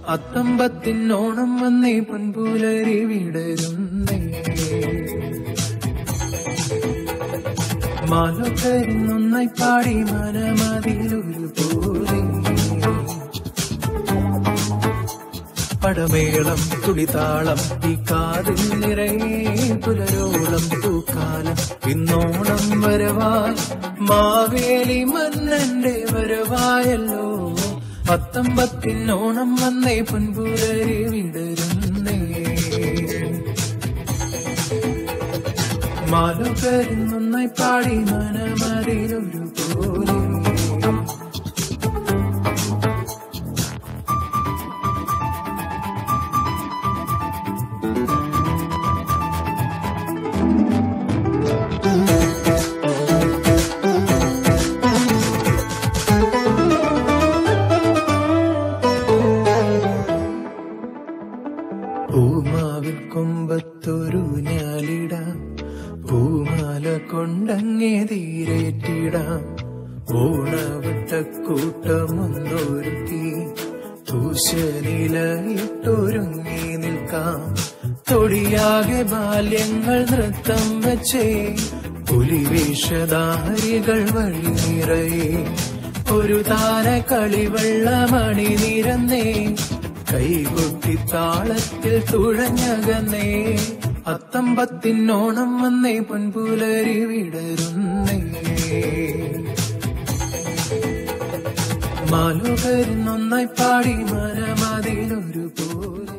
അത്തമ്പത്തിനോണം വന്നേ പൊൻപുലരി വിടരുന്നേ മാലക്കരിന്നൊന്നായി പാടി മനമതിലൊരു പോലെ പടമേളം തുടിതാളം ഈ കാതിൽ നിറയെ പുലരോളം തൂക്കാലം ഇന്നോണം വരവായി മാവേലി മന്നന്റെ വരവായല്ലോ പത്തമ്പത്തിനോണം വന്നേ പൊൻപുലരി വിടരുന്നേ മാലുകരിന്നൊന്നായി പാടി മനമറിയൊരു പോലെ പൂമാവിൽ കൊമ്പത്തൊരു ഞാലിടാം പൂമാല കൊണ്ടങ്ങേ തീരേറ്റിടാം ഓണവട്ടക്കൂട്ടമൊന്നൊരുക്കി തൂശനിലയിട്ടൊരുങ്ങി നിൽക്കാം തൊടിയാകെ ബാല്യങ്ങൾ നൃത്തം വച്ചേ പുലിവേഷധാരികൾ വഴി നിറയെ ഒരു താര കളിവെള്ളമണി നിരന്നേ കൈകൊട്ടി താളത്തിൽ തുഴഞ്ഞകന്നേ അത്തമ്പത്തിനോണം വന്നേ പൊൻപുലരി വിടരുന്നേ മാലുകരിന്നൊന്നായി പാടി മരമതിലൊരു പോലെ